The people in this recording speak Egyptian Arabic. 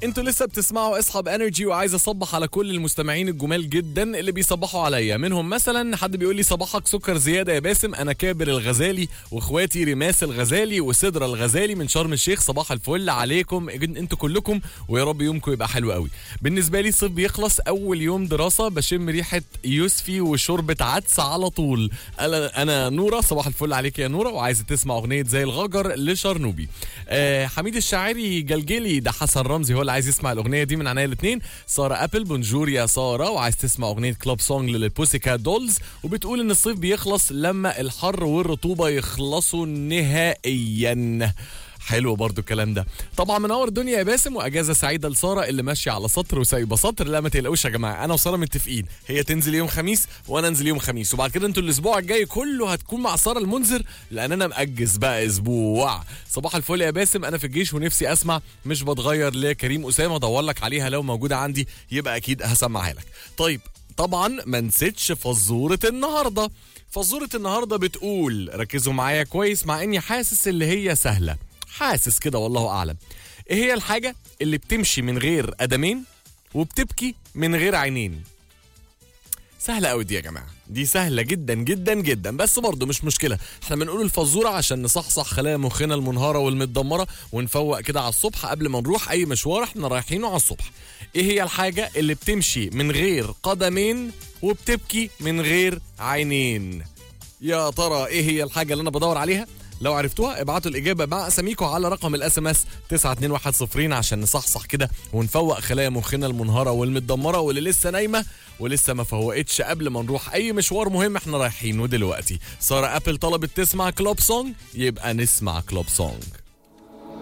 انتوا لسه بتسمعوا اصحاب انرجي وعايز اصبح على كل المستمعين الجمال جدا اللي بيصبحوا عليا منهم مثلا حد بيقول لي صباحك سكر زياده يا باسم انا كابر الغزالي واخواتي ريماس الغزالي وسدرة الغزالي من شرم الشيخ صباح الفل عليكم انتوا كلكم ويا رب يومكم يبقى حلو قوي بالنسبه لي الصيف بيخلص اول يوم دراسه بشم ريحه يوسفي وشوربه عدس على طول انا انا نوره صباح الفل عليك يا نوره وعايزه تسمع اغنيه زي الغجر لشرنوبي آه حميد الشاعري جلجلي ده حسن رمزي هو اللي عايز يسمع الاغنيه دي من عناية الاثنين ساره ابل بونجور يا ساره وعايز تسمع اغنيه كلوب سونج للبوسي كات دولز وبتقول ان الصيف بيخلص لما الحر والرطوبه يخلصوا نهائيا حلو برضو الكلام ده طبعا منور الدنيا يا باسم واجازه سعيده لساره اللي ماشيه على سطر وسايبه سطر لا ما تقلقوش يا جماعه انا وساره متفقين هي تنزل يوم خميس وانا انزل يوم خميس وبعد كده انتوا الاسبوع الجاي كله هتكون مع ساره المنذر لان انا مأجز بقى اسبوع صباح الفل يا باسم انا في الجيش ونفسي اسمع مش بتغير لكريم اسامه ادور لك عليها لو موجوده عندي يبقى اكيد هسمعها لك طيب طبعا ما نسيتش فزوره النهارده فزوره النهارده بتقول ركزوا معايا كويس مع اني حاسس اللي هي سهله حاسس كده والله اعلم ايه هي الحاجه اللي بتمشي من غير قدمين وبتبكي من غير عينين سهله قوي دي يا جماعه دي سهله جدا جدا جدا بس برضه مش مشكله احنا بنقول الفزوره عشان نصحصح خلايا مخنا المنهاره والمتدمره ونفوق كده على الصبح قبل ما نروح اي مشوار احنا رايحينه على الصبح ايه هي الحاجه اللي بتمشي من غير قدمين وبتبكي من غير عينين يا ترى ايه هي الحاجه اللي انا بدور عليها لو عرفتوها ابعتوا الاجابه مع اساميكم على رقم الاس ام اس 92110 عشان نصحصح كده ونفوق خلايا مخنا المنهاره والمتدمره واللي لسه نايمه ولسه ما فوقتش قبل ما نروح اي مشوار مهم احنا رايحينه دلوقتي ساره ابل طلبت تسمع كلوب سونج يبقى نسمع كلوب سونج